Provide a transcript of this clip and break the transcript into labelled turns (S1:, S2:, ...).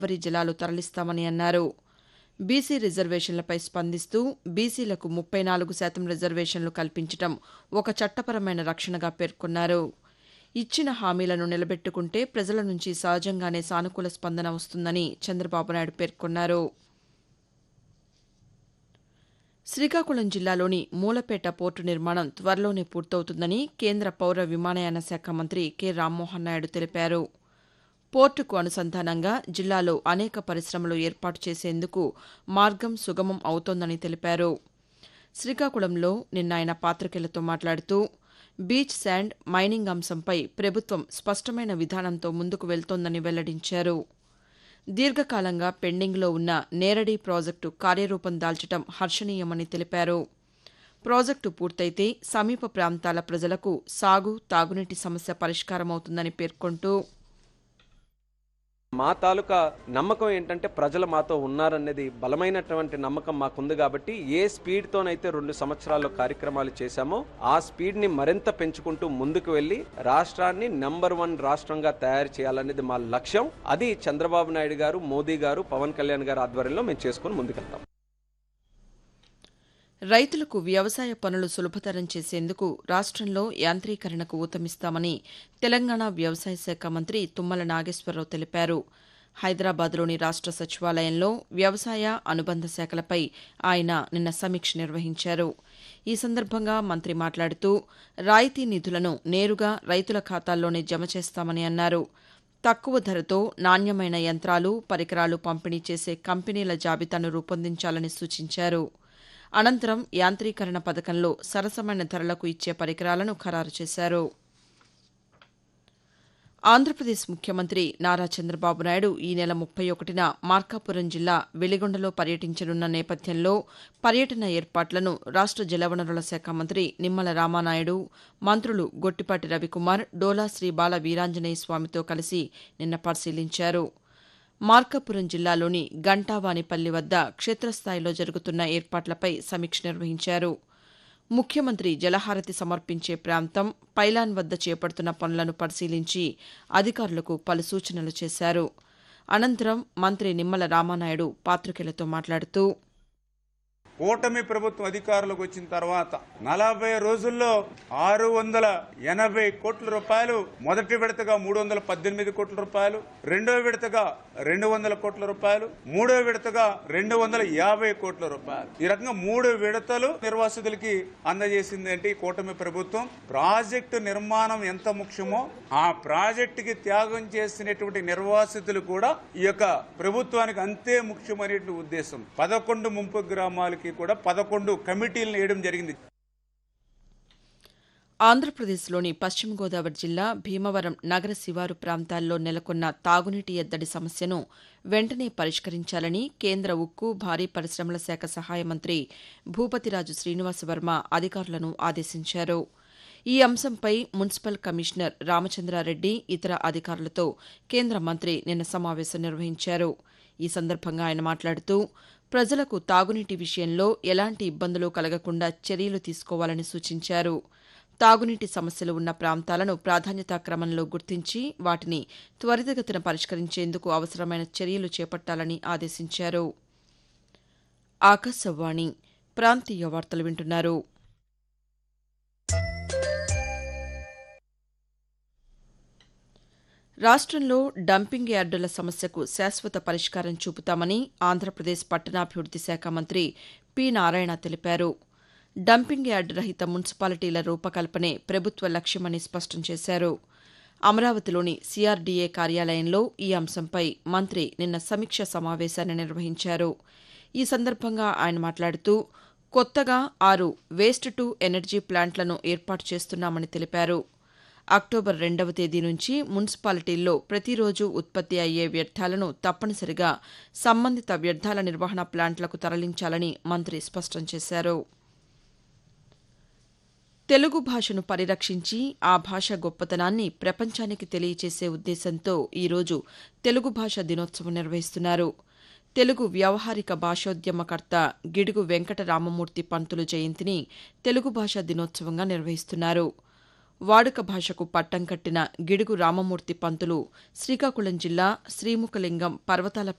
S1: గోదావరి జలాలు తరలిస్తామని అన్నారు బీసీ రిజర్వేషన్లపై స్పందిస్తూ బీసీలకు ముప్పై నాలుగు శాతం రిజర్వేషన్లు కల్పించడం ఒక చట్టపరమైన రక్షణగా పేర్కొన్నారు ఇచ్చిన హామీలను నిలబెట్టుకుంటే ప్రజల నుంచి సహజంగానే సానుకూల స్పందన వస్తుందని చంద్రబాబు నాయుడు పేర్కొన్నారు శ్రీకాకుళం జిల్లాలోని మూలపేట పోర్టు నిర్మాణం త్వరలోనే పూర్తవుతుందని కేంద్ర పౌర విమానయాన శాఖ మంత్రి కె రామ్మోహన్ నాయుడు తెలిపారు పోర్టుకు అనుసంధానంగా జిల్లాలో అనేక పరిశ్రమలు ఏర్పాటు చేసేందుకు మార్గం సుగమం అవుతోందని తెలిపారు శ్రీకాకుళంలో నిన్న ఆయన పాతికేయులతో మాట్లాడుతూ బీచ్ శాండ్ మైనింగ్ అంశంపై ప్రభుత్వం స్పష్టమైన విధానంతో ముందుకు వెళ్తోందని వెల్లడించారు దీర్ఘకాలంగా పెండింగ్లో ఉన్న నేరడి ప్రాజెక్టు కార్యరూపం దాల్చడం హర్షణీయమని తెలిపారు ప్రాజెక్టు పూర్తయితే సమీప ప్రాంతాల ప్రజలకు సాగు తాగునీటి సమస్య పరిష్కారమవుతుందని పేర్కొంటూ
S2: మా తాలూకా నమ్మకం ఏంటంటే ప్రజలు మాతో ఉన్నారనేది బలమైనటువంటి నమ్మకం మాకుంది కాబట్టి ఏ స్పీడ్తోనైతే రెండు సంవత్సరాల్లో కార్యక్రమాలు చేశామో ఆ స్పీడ్ని మరింత పెంచుకుంటూ ముందుకు వెళ్ళి రాష్ట్రాన్ని నంబర్ వన్ రాష్ట్రంగా తయారు చేయాలనేది మా లక్ష్యం అది చంద్రబాబు నాయుడు గారు మోదీ గారు పవన్ కళ్యాణ్ గారు ఆధ్వర్యంలో మేము చేసుకుని ముందుకెళ్తాం
S1: రైతులకు వ్యవసాయ పనులు సులభతరం చేసేందుకు రాష్ట్రంలో యాంత్రీకరణకు ఊతమిస్తామని తెలంగాణ వ్యవసాయ శాఖ మంత్రి తుమ్మల నాగేశ్వరరావు తెలిపారు హైదరాబాద్లోని రాష్ట్ర సచివాలయంలో వ్యవసాయ అనుబంధ శాఖలపై ఆయన నిన్న సమీక్ష నిర్వహించారు ఈ సందర్భంగా మంత్రి మాట్లాడుతూ రాయితీ నిధులను నేరుగా రైతుల ఖాతాల్లోనే జమ చేస్తామని అన్నారు తక్కువ ధరతో నాణ్యమైన యంత్రాలు పరికరాలు పంపిణీ చేసే కంపెనీల జాబితాను రూపొందించాలని సూచించారు అనంతరం యాంత్రీకరణ పథకంలో సరసమైన ధరలకు ఇచ్చే పరికరాలను ఖరారు చేశారు ఆంధ్రప్రదేశ్ ముఖ్యమంత్రి నారా చంద్రబాబు నాయుడు ఈ నెల ముప్పై ఒకటిన మార్కాపురం జిల్లా వెలిగొండలో పర్యటించనున్న నేపథ్యంలో పర్యటన ఏర్పాట్లను రాష్ట జలవనరుల శాఖ మంత్రి నిమ్మల రామానాయుడు మంత్రులు గొట్టిపాటి రవికుమార్ డోలా శ్రీ బాల వీరాంజనేయ స్వామితో కలిసి నిన్న పరిశీలించారు మార్కాపురం జిల్లాలోని గంటావానిపల్లి వద్ద క్షేత్రస్థాయిలో జరుగుతున్న ఏర్పాట్లపై సమీక్ష నిర్వహించారు ముఖ్యమంత్రి జలహారతి సమర్పించే ప్రాంతం పైలాన్ వద్ద చేపడుతున్న పనులను పరిశీలించి అధికారులకు పలు సూచనలు చేశారు అనంతరం మంత్రి నిమ్మల రామానాయుడు పాతికేయులతో మాట్లాడుతూ
S3: కూటమి ప్రభుత్వం అధికారంలోకి వచ్చిన తర్వాత నలభై రోజుల్లో ఆరు వందల ఎనభై కోట్ల రూపాయలు మొదటి విడతగా మూడు వందల పద్దెనిమిది కోట్ల రూపాయలు రెండో విడతగా రెండు వందల కోట్ల రూపాయలు మూడో విడతగా రెండు వందల యాభై కోట్ల రూపాయలు ఈ రకంగా మూడు విడతలు నిర్వాసితులకి అందజేసింది అంటే ఈ కూటమి ప్రభుత్వం ప్రాజెక్టు నిర్మాణం ఎంత ముఖ్యమో ఆ ప్రాజెక్టుకి త్యాగం చేసినటువంటి నిర్వాసితులు కూడా ఈ యొక్క ప్రభుత్వానికి అంతే ముఖ్యమైనటువంటి ఉద్దేశం పదకొండు ముంపు గ్రామాలకి కూడా పదకొండు కమిటీలను వేయడం జరిగింది
S1: ఆంధ్రప్రదేశ్లోని పశ్చిమ గోదావరి జిల్లా భీమవరం నగర శివారు ప్రాంతాల్లో నెలకొన్న తాగునీటి ఎద్దడి సమస్యను వెంటనే పరిష్కరించాలని కేంద్ర ఉక్కు భారీ పరిశ్రమల శాఖ సహాయ మంత్రి భూపతిరాజు శ్రీనివాసవర్మ అధికారులను ఆదేశించారు ఈ అంశంపై మున్సిపల్ కమిషనర్ రామచంద్రారెడ్డి ఇతర అధికారులతో కేంద్ర మంత్రి నిన్న సమావేశం నిర్వహించారు ఈ సందర్భంగా ఆయన మాట్లాడుతూ ప్రజలకు తాగునీటి విషయంలో ఎలాంటి ఇబ్బందులు కలగకుండా చర్యలు తీసుకోవాలని సూచించారు తాగునీటి సమస్యలు ఉన్న ప్రాంతాలను ప్రాధాన్యతా క్రమంలో గుర్తించి వాటిని త్వరితగతిన పరిష్కరించేందుకు అవసరమైన చర్యలు చేపట్టాలని ఆదేశించారు ఆకాశవాణి ప్రాంతీయ వార్తలు వింటున్నారు రాష్ట్రంలో డంపింగ్ యార్డుల సమస్యకు శాశ్వత పరిష్కారం చూపుతామని ఆంధ్రప్రదేశ్ పట్టణాభివృద్ది శాఖ మంత్రి పి నారాయణ తెలిపారు డంపింగ్ యార్డు రహిత మున్సిపాలిటీల రూపకల్పనే ప్రభుత్వ లక్ష్యమని స్పష్టం చేశారు అమరావతిలోని సిఆర్డీఏ కార్యాలయంలో ఈ అంశంపై మంత్రి నిన్న సమీక్ష సమావేశాన్ని నిర్వహించారు ఈ సందర్భంగా ఆయన మాట్లాడుతూ కొత్తగా ఆరు వేస్ట్ టు ఎనర్జీ ప్లాంట్లను ఏర్పాటు చేస్తున్నామని తెలిపారు అక్టోబర్ రెండవ తేదీ నుంచి మున్సిపాలిటీల్లో ప్రతిరోజు ఉత్పత్తి అయ్యే వ్యర్థాలను తప్పనిసరిగా సంబంధిత వ్యర్థాల నిర్వహణ ప్లాంట్లకు తరలించాలని మంత్రి స్పష్టం చేశారు తెలుగు భాషను పరిరక్షించి ఆ భాష గొప్పతనాన్ని ప్రపంచానికి తెలియచేసే ఉద్దేశంతో ఈరోజు తెలుగు భాష దినోత్సవం నిర్వహిస్తున్నారు తెలుగు వ్యవహారిక భాషోద్యమకర్త గిడుగు వెంకట రామమూర్తి పంతులు జయంతిని తెలుగు భాషా దినోత్సవంగా నిర్వహిస్తున్నారు వాడుక భాషకు పట్టం కట్టిన గిడుగు రామమూర్తి పంతులు శ్రీకాకుళం జిల్లా శ్రీముఖలింగం పర్వతాల